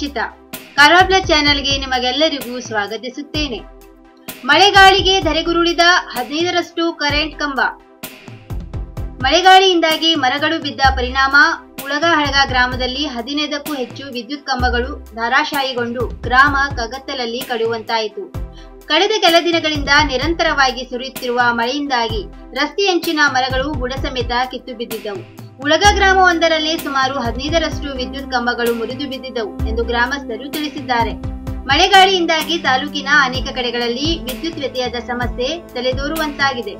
ರಕ್ಷಿತಾ ಕರಾಬ್ಲ ಚಾನೆಲ್ಗೆ ನಿಮಗೆಲ್ಲರಿಗೂ ಸ್ವಾಗತಿಸುತ್ತೇನೆ ಮಳೆಗಾಳಿಗೆ ಧರೆಗುರುಳಿದ ಹದಿನೈದರಷ್ಟು ಕರೆಂಟ್ ಕಂಬ ಮಳೆಗಾಳಿಯಿಂದಾಗಿ ಮರಗಳು ಬಿದ್ದ ಪರಿಣಾಮ ಉಳಗಹಳಗ ಗ್ರಾಮದಲ್ಲಿ ಹದಿನೈದಕ್ಕೂ ಹೆಚ್ಚು ವಿದ್ಯುತ್ ಕಂಬಗಳು ಧಾರಾಶಾಯಿಗೊಂಡು ಗ್ರಾಮ ಕಗತ್ತಲಲ್ಲಿ ಕಳೆಯುವಂತಾಯಿತು ಕಳೆದ ಕೆಲ ದಿನಗಳಿಂದ ನಿರಂತರವಾಗಿ ಸುರಿಯುತ್ತಿರುವ ಮಳೆಯಿಂದಾಗಿ ರಸ್ತೆಯಂಚಿನ ಮರಗಳು ಬುಡ ಸಮೇತ ಕಿತ್ತು ಬಿದ್ದಿದ್ದವು ಉಳಗ ಗ್ರಾಮವೊಂದರಲ್ಲಿ ಸುಮಾರು ಹದಿನೈದರಷ್ಟು ವಿದ್ಯುತ್ ಕಂಬಗಳು ಮುರಿದು ಬಿದ್ದಿದ್ದವು ಎಂದು ಗ್ರಾಮಸ್ಥರು ತಿಳಿಸಿದ್ದಾರೆ ಮಳೆಗಾಳಿಯಿಂದಾಗಿ ತಾಲೂಕಿನ ಅನೇಕ ಕಡೆಗಳಲ್ಲಿ ವಿದ್ಯುತ್ ವ್ಯತ್ಯಯದ ಸಮಸ್ಯೆ ತಲೆದೋರುವಂತಾಗಿದೆ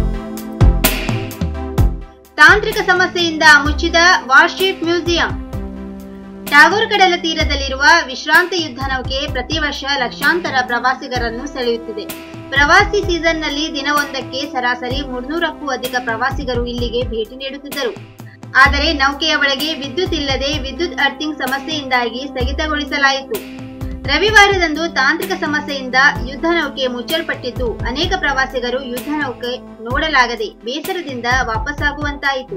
ತಾಂತ್ರಿಕ ಸಮಸ್ಯೆಯಿಂದ ಮುಚ್ಚಿದ ವಾರ್ಶಿಪ್ ಮ್ಯೂಸಿಯಂ ಟಾಗೋರ್ ಕಡಲ ತೀರದಲ್ಲಿರುವ ವಿಶ್ರಾಂತ ಯುದ್ಧ ನೌಕೆ ಪ್ರತಿ ವರ್ಷ ಲಕ್ಷಾಂತರ ಪ್ರವಾಸಿಗರನ್ನು ಸೆಳೆಯುತ್ತಿದೆ ಪ್ರವಾಸಿ ಸೀಸನ್ನಲ್ಲಿ ದಿನವೊಂದಕ್ಕೆ ಸರಾಸರಿ ಮುನ್ನೂರಕ್ಕೂ ಅಧಿಕ ಪ್ರವಾಸಿಗರು ಇಲ್ಲಿಗೆ ಭೇಟಿ ನೀಡುತ್ತಿದ್ದರು ಆದರೆ ನೌಕೆಯ ಒಳಗೆ ವಿದ್ಯುತ್ ಇಲ್ಲದೆ ವಿದ್ಯುತ್ ಅರ್ಥಿಂಗ್ ಸಮಸ್ಯೆಯಿಂದಾಗಿ ಸ್ಥಗಿತಗೊಳಿಸಲಾಯಿತು ರವಿವಾರದಂದು ತಾಂತ್ರಿಕ ಸಮಸ್ಯೆಯಿಂದ ಯುದ್ಧ ನೌಕೆ ಮುಚ್ಚಲ್ಪಟ್ಟಿದ್ದು ಅನೇಕ ಪ್ರವಾಸಿಗರು ಯುದ್ಧ ನೌಕೆ ನೋಡಲಾಗದೆ ಬೇಸರದಿಂದ ವಾಪಸ್ಸಾಗುವಂತಾಯಿತು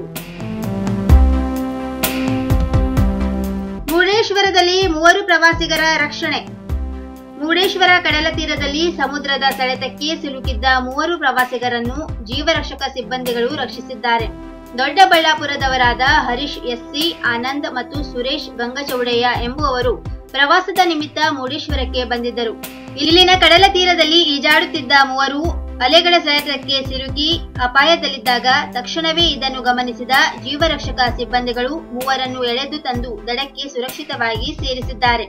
ಮುರುಡೇಶ್ವರದಲ್ಲಿ ಮೂವರು ಪ್ರವಾಸಿಗರ ರಕ್ಷಣೆ ಮುರುಡೇಶ್ವರ ಕಡಲ ತೀರದಲ್ಲಿ ಸಮುದ್ರದ ಸೆಳೆತಕ್ಕೆ ಸಿಲುಕಿದ್ದ ಮೂವರು ಪ್ರವಾಸಿಗರನ್ನು ಜೀವರಕ್ಷಕ ಸಿಬ್ಬಂದಿಗಳು ರಕ್ಷಿಸಿದ್ದಾರೆ ದೊಡ್ಡಬಳ್ಳಾಪುರದವರಾದ ಹರೀಶ್ ಎಸ್ಸಿ ಆನಂದ್ ಮತ್ತು ಸುರೇಶ್ ಗಂಗಚೌಡಯ್ಯ ಎಂಬುವವರು ಪ್ರವಾಸದ ನಿಮಿತ್ತ ಮುರುಡೇಶ್ವರಕ್ಕೆ ಬಂದಿದ್ದರು ಇಲ್ಲಿನ ಕಡಲ ತೀರದಲ್ಲಿ ಈಜಾಡುತ್ತಿದ್ದ ಮೂವರು ಅಲೆಗಳ ಸೆಳೆತಕ್ಕೆ ಸಿಲುಕಿ ಅಪಾಯದಲ್ಲಿದ್ದಾಗ ತಕ್ಷಣವೇ ಇದನ್ನು ಗಮನಿಸಿದ ಜೀವರಕ್ಷಕ ಸಿಬ್ಬಂದಿಗಳು ಮೂವರನ್ನು ಎಳೆದು ತಂದು ದಡಕ್ಕೆ ಸುರಕ್ಷಿತವಾಗಿ ಸೇರಿಸಿದ್ದಾರೆ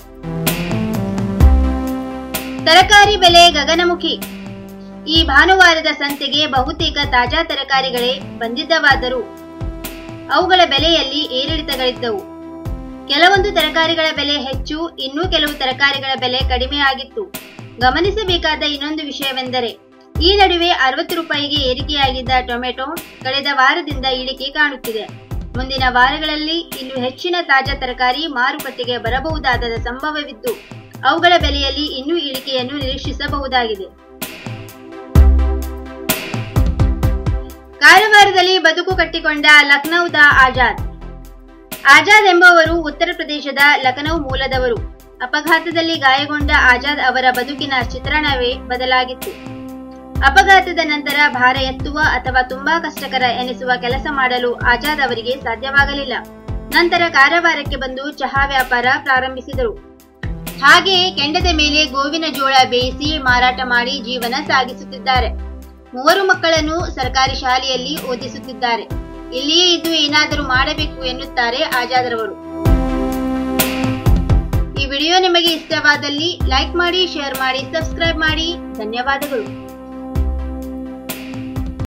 ತರಕಾರಿ ಬೆಲೆ ಗಗನಮುಖಿ ಈ ಭಾನುವಾರದ ಸಂತೆಗೆ ಬಹುತೇಕ ತಾಜಾ ತರಕಾರಿಗಳೇ ಬಂದಿದ್ದವಾದರೂ ಅವುಗಳ ಬೆಲೆಯಲ್ಲಿ ಏರಿಳಿತಗಳಿದ್ದವು ಕೆಲವೊಂದು ತರಕಾರಿಗಳ ಬೆಲೆ ಹೆಚ್ಚು ಇನ್ನೂ ಕೆಲವು ತರಕಾರಿಗಳ ಬೆಲೆ ಕಡಿಮೆ ಆಗಿತ್ತು ಗಮನಿಸಬೇಕಾದ ಇನ್ನೊಂದು ವಿಷಯವೆಂದರೆ ಈ ನಡುವೆ ಅರವತ್ತು ರೂಪಾಯಿಗೆ ಏರಿಕೆಯಾಗಿದ್ದ ಟೊಮೆಟೊ ಕಳೆದ ವಾರದಿಂದ ಇಳಿಕೆ ಕಾಣುತ್ತಿದೆ ಮುಂದಿನ ವಾರಗಳಲ್ಲಿ ಇನ್ನು ಹೆಚ್ಚಿನ ತಾಜಾ ತರಕಾರಿ ಮಾರುಕಟ್ಟೆಗೆ ಬರಬಹುದಾದ ಸಂಭವವಿದ್ದು ಅವುಗಳ ಬೆಲೆಯಲ್ಲಿ ಇನ್ನೂ ಇಳಿಕೆಯನ್ನು ನಿರೀಕ್ಷಿಸಬಹುದಾಗಿದೆ ಕಾರವಾರದಲ್ಲಿ ಬದುಕು ಕಟ್ಟಿಕೊಂಡ ಲಖನೌದ ಆಜಾದ್ ಆಜಾದ್ ಎಂಬುವರು ಉತ್ತರ ಪ್ರದೇಶದ ಲಖನೌ ಮೂಲದವರು ಅಪಘಾತದಲ್ಲಿ ಗಾಯಗೊಂಡ ಆಜಾದ್ ಅವರ ಬದುಕಿನ ಚಿತ್ರಣವೇ ಬದಲಾಗಿತ್ತು ಅಪಘಾತದ ನಂತರ ಭಾರ ಎತ್ತುವ ಅಥವಾ ತುಂಬಾ ಕಷ್ಟಕರ ಎನಿಸುವ ಕೆಲಸ ಮಾಡಲು ಆಜಾದ್ ಅವರಿಗೆ ಸಾಧ್ಯವಾಗಲಿಲ್ಲ ನಂತರ ಕಾರವಾರಕ್ಕೆ ಬಂದು ಚಹಾ ವ್ಯಾಪಾರ ಪ್ರಾರಂಭಿಸಿದರು ಹಾಗೆಯೇ ಕೆಂಡದ ಮೇಲೆ ಗೋವಿನ ಜೋಳ ಬೇಯಿಸಿ ಮಾರಾಟ ಮಾಡಿ ಜೀವನ ಸಾಗಿಸುತ್ತಿದ್ದಾರೆ ಮೂವರು ಮಕ್ಕಳನ್ನು ಸರ್ಕಾರಿ ಶಾಲೆಯಲ್ಲಿ ಓದಿಸುತ್ತಿದ್ದಾರೆ ಇಲ್ಲಿಯೇ ಇದ್ದು ಏನಾದರೂ ಮಾಡಬೇಕು ಎನ್ನುತ್ತಾರೆ ಆಜಾದ್ರವರು ಈ ವಿಡಿಯೋ ನಿಮಗೆ ಇಷ್ಟವಾದಲ್ಲಿ ಲೈಕ್ ಮಾಡಿ ಶೇರ್ ಮಾಡಿ ಸಬ್ಸ್ಕ್ರೈಬ್ ಮಾಡಿ ಧನ್ಯವಾದಗಳು